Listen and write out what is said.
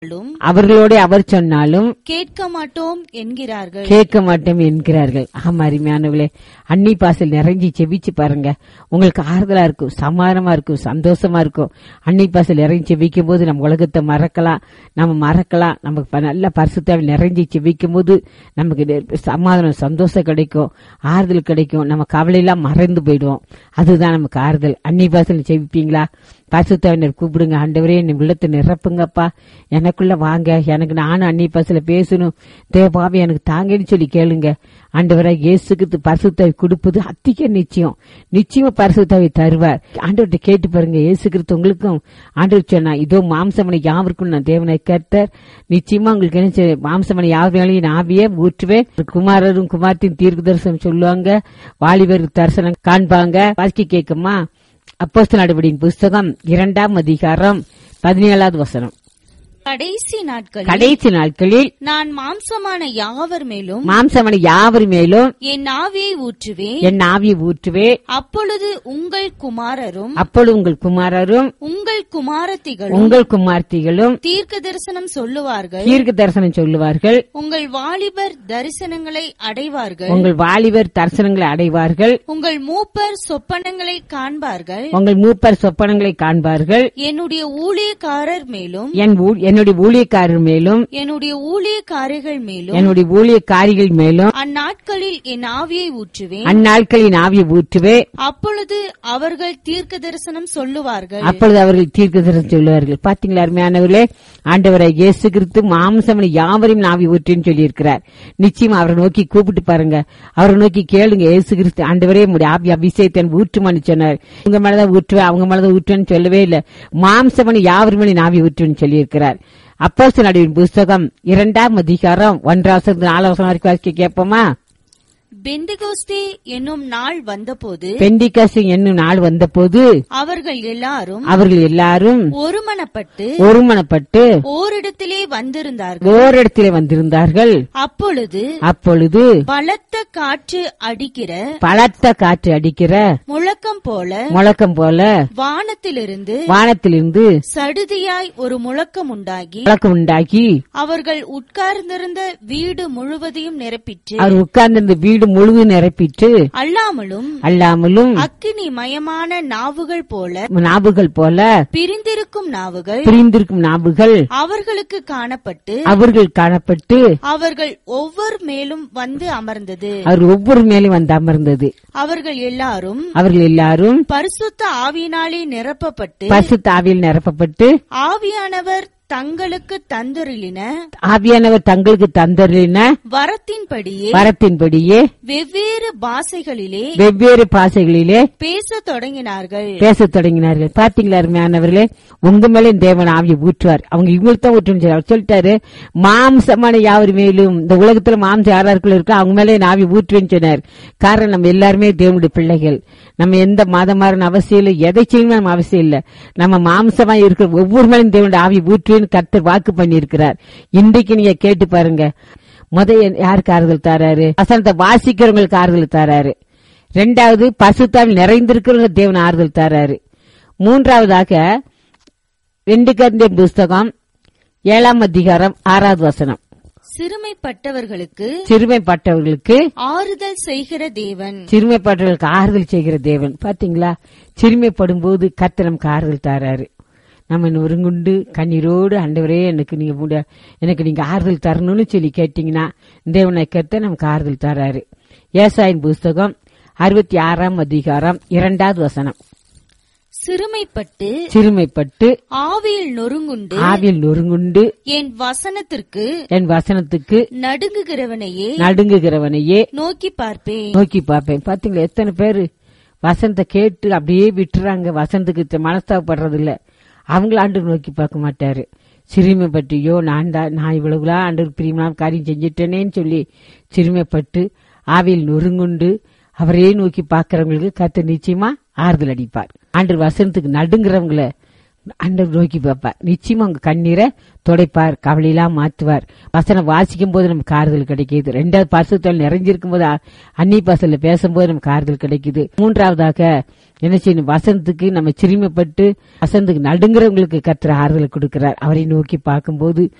சொன்னாலும் அவர்களோட அவர் சொன்னாலும் கேட்க மாட்டோம் என்கிறார்கள் கேட்க மாட்டோம் என்கிறார்கள் ஆமா அருமையானவளே அன்னி பாசல் நிறைஞ்சி செவிச்சு பாருங்க உங்களுக்கு ஆறுதலா இருக்கும் சமாதானமா இருக்கும் சந்தோஷமா இருக்கும் அன்னி பாசல் நிறைஞ்சி செவிக்கும் போது நம்ம உலகத்தை மறக்கலாம் நம்ம மறக்கலாம் நமக்கு ப- நல்ல பரிசுத்தாவில் நிறைஞ்சி செவிக்கும் போது நமக்கு நெ- சமாதானம் சந்தோஷம் கிடைக்கும் ஆறுதல் கிடைக்கும் நம்ம கவலையெல்லாம் மறந்து போயிடுவோம் அதுதான் நமக்கு ஆறுதல் அன்னி பாசல் செவிப்பீங்களா பரிசுத்தாவினர் கூப்பிடுங்க ஆண்டவரே என் உள்ளத்தை நிரப்புங்கப்பா எனக்குள்ள வாங்க எனக்கு நானும் அன்னி பஸ்ல பேசணும் தேவாவி எனக்கு தாங்கன்னு சொல்லி கேளுங்க ஆண்டவரை இயேசுக்கு பரிசுத்தாவி கொடுப்பது அத்திக்க நிச்சயம் நிச்சயமா பரிசுத்தாவி தருவார் ஆண்டவர்கிட்ட கேட்டு பாருங்க இயேசு கிறிஸ்து உங்களுக்கும் ஆண்டவர் சொன்னா இதோ மாம்சமனை யாவருக்கும் நான் தேவனை கர்த்தர் நிச்சயமா உங்களுக்கு என்ன செய்ய- மாம்சமனை யார் வேலையும் ஆவியே ஊற்றுவேன் குமாரரும் குமார்த்தின் தீர்க்க தரிசனம் சொல்லுவாங்க வாலிபர் தரிசனம் காண்பாங்க வாசிக்க கேட்குமா அப்போஸ்தல நடவடிக்கையின் புஸ்தகம் இரண்டாம் அதிகாரம் பதினேழாவது வசனம் கடைசி நாட்களில் கடைசி நாட்களில் நான் மாம்சமான யாவர் மேலும் மாம்சமனை யாவர் மேலும் என் ஆவியை ஊற்றுவேன் என் ஆவியை ஊற்றுவே அப்பொழுது உங்கள் குமாரரும் அப்பொழுது உங்கள் குமாரரும் உங்கள் குமாரத்திகளும் உங்கள் குமார்த்திகளும் தீர்க்க தரிசனம் சொல்லுவார்கள் தீர்க்க தரிசனம் சொல்லுவார்கள் உங்கள் வாலிபர் தரிசனங்களை அடைவார்கள் உங்கள் வாலிபர் தரிசனங்களை அடைவார்கள் உங்கள் மூப்பர் சொப்பனங்களை காண்பார்கள் உங்கள் மூப்பர் சொப்பனங்களை காண்பார்கள் என்னுடைய ஊழியக்காரர் மேலும் என் ஊ- என்னுடைய ஊழியக்காரர் மேலும் என்னுடைய ஊழியக்காரிகள் மேலும் என்னுடைய ஊழியக்காரிகள் மேலும் அந்நாட்களில் என் ஆவியை ஊற்றுவேன் அந்நாட்களின் ஆவியை ஊற்றுவே அப்பொழுது அவர்கள் தீர்க்க தரிசனம் சொல்லுவார்கள் அப்பொழுது அவர்கள் தீர்க்க தரிசனம் சொல்லுவார்கள் பாத்தீங்களா அருமையானவர்களே ஆண்டவரை இயேசு கிறிஸ்து மாம்சமனை யாவரையும் நாவி ஊற்றின்னு சொல்லியிருக்கிறார் நிச்சயம் அவரை நோக்கி கூப்பிட்டு பாருங்க அவரை நோக்கி கேளுங்க இயேசு கிறிஸ்து ஆண்டவரே உடைய ஆவி அபிஷேகத்தை ஊற்றுமான்னு சொன்னார் உங்க மேலதான் ஊற்றுவேன் அவங்க மேலதான் ஊற்றுவேன்னு சொல்லவே இல்லை மாம்சமனை யாவர் மேலே நாவி ஊற்றுவேன்னு சொல்லியிருக்கிறார் அப்போஸ்தலர் நடுவின் புஸ்தகம் இரண்டாம் அதிகாரம் ஒன்றாவது நாலாவது வரைக்கும் வாசிக்க கேட்போமா பெந்தகோஸ்தே என்னும் நாள் வந்தபோது பெண்டிகாசு என்னும் நாள் வந்தபோது அவர்கள் எல்லாரும் அவர்கள் எல்லாரும் ஒருமனப்பட்டு ஒருமனப்பட்டு ஓரிடத்திலே வந்திருந்தார்கள் ஓரிடத்திலே வந்திருந்தார்கள் அப்பொழுது அப்பொழுது பலத்த காற்று அடிக்கிற பலத்த காற்று அடிக்கிற முழக்கம் போல முழக்கம் போல வானத்திலிருந்து வானத்திலிருந்து சடுதியாய் ஒரு முழக்கம் உண்டாகி முழக்கம் உண்டாகி அவர்கள் உட்கார்ந்திருந்த வீடு முழுவதையும் நிரப்பிற்று அவர் உட்கார்ந்திருந்த வீடு முழுவதும் நிரப்பிட்டு அல்லாமலும் அல்லாமலும் அக்கினி மயமான நாவுகள் போல நாவுகள் போல பிரிந்திருக்கும் நாவுகள் பிரிந்திருக்கும் நாவுகள் அவர்களுக்கு காணப்பட்டு அவர்கள் காணப்பட்டு அவர்கள் ஒவ்வொரு மேலும் வந்து அமர்ந்தது அவர் ஒவ்வொரு மேலும் வந்து அமர்ந்தது அவர்கள் எல்லாரும் அவர்கள் எல்லாரும் பரிசுத்த ஆவியினாலே நிரப்பப்பட்டு பரிசுத்த ஆவியில் நிரப்பப்பட்டு ஆவியானவர் தங்களுக்கு தந்தருளின ஆவியானவர் தங்களுக்கு தந்தரின வரத்தின்படியே வரத்தின்படியே வெவ்வேறு பாஷைகளிலே வெவ்வேறு பாசைகளிலே பேசத் தொடங்கினார்கள் பேசத் தொடங்கினார்கள் பாத்தீங்களா அருமையானவர்களே உங்க மேல இந்த தேவன் ஆவியை ஊற்றுவார் அவங்க இவங்களுக்கு தான் ஊற்றுன்னு சொல்லி அவர் சொல்லிட்டாரு மாம்சமான யாவர் மேலும் இந்த உலகத்துல மாம்சம் யாராருக்குள்ள இருக்கோ அவங்க மேலே நான் ஆவி ஊற்றுவேன்னு சொன்னார் காரணம் நம்ம எல்லாருமே தேவனுடைய பிள்ளைகள் நம்ம எந்த மாதமாரின் அவசியம் இல்லை எதை செய்யணும் நம்ம அவசியம் இல்லை நம்ம மாம்சமா இருக்கிற ஒவ்வொரு மேலும் தேவனுடைய ஆவி ஊற்றுவேன்னு கர்த்தர் வாக்கு பண்ணியிருக்கிறார் இன்றைக்கு நீங்க கேட்டு பாருங்க முத யாருக்கு ஆறுதல் தராரு வசனத்தை வாசிக்கிறவங்களுக்கு ஆறுதல் தராரு ரெண்டாவது பசுத்தாவில் நிறைந்திருக்கிறவங்க தேவன் ஆறுதல் தராரு மூன்றாவதாக ரெண்டு கருந்திய புஸ்தகம் ஏழாம் அதிகாரம் ஆறாவது வசனம் சிறுமைப்பட்டவர்களுக்கு சிறுமைப்பட்டவர்களுக்கு ஆறுதல் செய்கிற தேவன் சிறுமைப்பட்டவர்களுக்கு ஆறுதல் செய்கிற தேவன் பாத்தீங்களா சிறுமைப்படும் போது கர்த்தர் நமக்கு ஆறுதல் தாராரு நம்ம நொறுங்குண்டு கண்ணீரோடு ஆண்டவரே எனக்கு நீங்க முட- எனக்கு நீங்க ஆறுதல் தரணும்னு சொல்லி கேட்டீங்கன்னா தேவனை கர்த்தர் நமக்கு ஆறுதல் தராரு ஏசாயின் புஸ்தகம் அறுபத்தி ஆறாம் அதிகாரம் இரண்டாவது வசனம் சிறுமைப்பட்டு சிறுமைப்பட்டு ஆவியில் நொறுங்குண்டு ஆவியில் நொறுங்குண்டு என் வசனத்திற்கு என் வசனத்துக்கு நடுங்குகிறவனையே நடுங்குகிறவனையே நோக்கி பார்ப்பேன் நோக்கி பார்ப்பேன் பாத்தீங்களா எத்தனை பேரு வசனத்தை கேட்டு அப்படியே விட்டுறாங்க வசனத்துக்கு மனஸ்தாபப்படுறது இல்ல அவங்கள ஆண்டு நோக்கி பார்க்க மாட்டாரு சிறுமைப்பட்டியோ நான் தான் நான் இவ்வளவுலாம் ஆண்டு பிரியமான காரியம் செஞ்சிட்டேனேன்னு சொல்லி சிறுமைப்பட்டு ஆவியில் நொறுங்குண்டு அவரையே நோக்கி பார்க்கறவங்களுக்கு கத்து நிச்சயமா ஆறுதல் அடிப்பார் ஆண்டு வசனத்துக்கு நடுங்கிறவங்கள ஆண்டவர் நோக்கி பார்ப்பார் நிச்சயமா உங்க கண்ணீரை துடைப்பார் கவலையெல்லாம் மாற்றுவார் வசனம் வாசிக்கும் போது நமக்கு ஆறுதல் கிடைக்குது ரெண்டாவது பரிசுத்தால் நிறைஞ்சிருக்கும் போது அ- அன்னி பாசல்ல பேசும்போது நமக்கு ஆறுதல் கிடைக்குது மூன்றாவதாக என்ன செய்யணும் வசனத்துக்கு நம்ம சிறுமைப்பட்டு வசனத்துக்கு நடுங்கிறவங்களுக்கு கத்துற ஆறுதல் கொடுக்கிறார் அவரை நோக்கி பார்க்கும்போது